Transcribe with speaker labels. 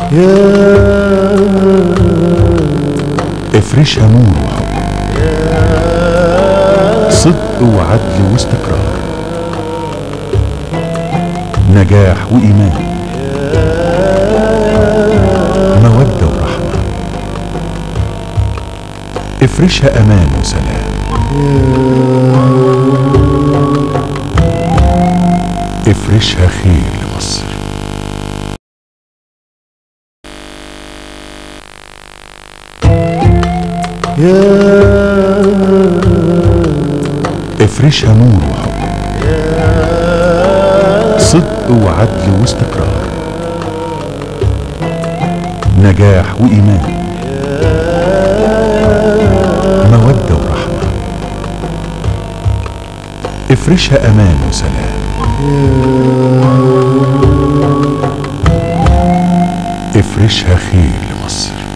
Speaker 1: افرشها نور وحب صدق وعدل واستقرار نجاح وإيمان مودة ورحمة افرشها أمان وسلام افرشها خير لمصر افرشها نور وحب صدق وعدل واستقرار نجاح وإيمان مودة ورحمة افرشها أمان وسلام افرشها خير لمصر